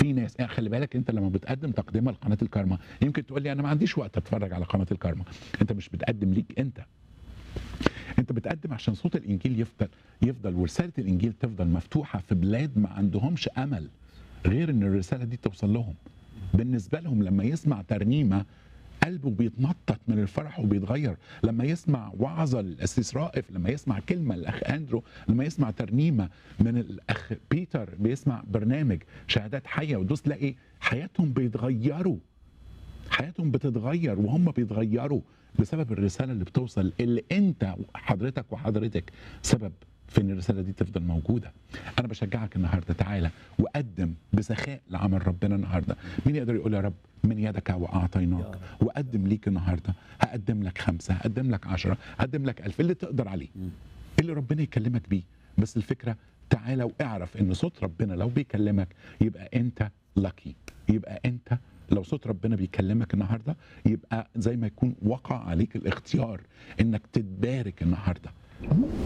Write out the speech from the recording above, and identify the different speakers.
Speaker 1: في ناس يعني خلي بالك انت لما بتقدم تقدمه لقناه الكارما يمكن تقول لي انا ما عنديش وقت اتفرج على قناه الكارما انت مش بتقدم ليك انت انت بتقدم عشان صوت الانجيل يفضل يفضل ورساله الانجيل تفضل مفتوحه في بلاد ما عندهمش امل غير ان الرساله دي توصل لهم بالنسبه لهم لما يسمع ترنيمه قلبه بيتنطط من الفرح وبيتغير لما يسمع وعظه للاسيس رائف لما يسمع كلمه للاخ اندرو لما يسمع ترنيمه من الاخ بيتر بيسمع برنامج شهادات حيه ودوس تلاقي حياتهم بيتغيروا حياتهم بتتغير وهم بيتغيروا بسبب الرساله اللي بتوصل اللي انت حضرتك وحضرتك سبب في ان الرساله دي تفضل موجوده. انا بشجعك النهارده تعالى وقدم بسخاء لعمل ربنا النهارده. مين يقدر يقول يا رب من يدك واعطيناك وقدم ليك النهارده هقدم لك خمسه هقدم لك عشرة هقدم لك ألف اللي تقدر عليه اللي ربنا يكلمك بيه بس الفكره تعالى واعرف ان صوت ربنا لو بيكلمك يبقى انت لاكي يبقى انت لو صوت ربنا بيكلمك النهارده يبقى زي ما يكون وقع عليك الاختيار انك تتبارك النهارده